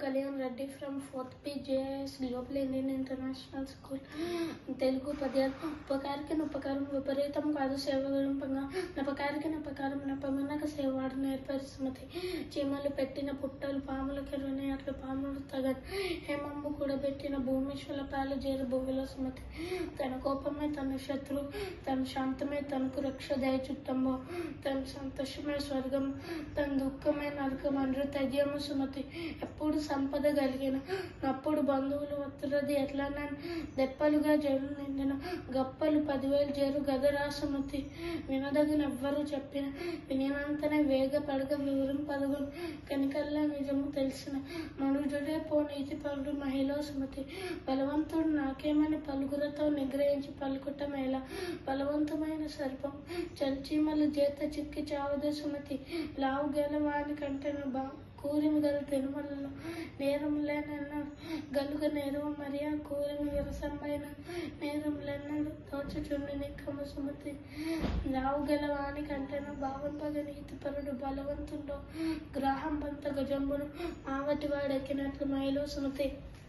Kalyan Reddy from fourth P JS global Indian international school Telugu పద్యాలు ఉపకారికి ఉపకారం విపరీతం కాదు సేవ విరుంపంగా నపకారికి నపకారం నపమనక సేవాడు నేర్పరి సుమతి చీమలు పెట్టిన పుట్టలు పాముల కెరవని అట్లు పాములు తగన్ హేమమ్ము కూడా పెట్టిన భూమేశ్వర పాలు చేరు భూమిలో సుమతి తన కోపమే తన శత్రు తన శాంతమే తనకు రక్ష దయ చుట్టంబో తన సంతోషమే స్వర్గం తన దుఃఖమే నరకం అనరు తగ్యము సుమతి ఎప్పుడు సంపద కలిగిన అప్పుడు బంధువులు వత్తులది ఎట్లా దెప్పలుగా జరు నిండిన గప్పలు పదివేలు చేరు గదరా సుమతి వినదగిన ఎవ్వరు చెప్పిన వినినంతనే వేగ పడగ వివరం పదగులు కనికల్లా నిజము తెలిసిన మనుజుడే పో నీతి పరుడు మహిళ సుమతి బలవంతుడు నాకేమని పలుగురతో నిగ్రహించి పలుకుట మేళ బలవంతమైన సర్పం చల్చీమలు చేత చిక్కి చావదే సుమతి లావు గెలవాని కంటే బా కూరిమి గల తిరుమలలో నేరం లేనన్నాడు గలుగ నేరం మరియా కూరిమి విరసమైన నేరం లేనన్నాడు తోచుచుండి నిక్కమ సుమతి రావు గెలవాని కంటేను భావం పగ నీతిపరుడు బలవంతుండో గ్రాహం పంత గజంబును ఆవటి వాడెక్కినట్లు మైలో సుమతి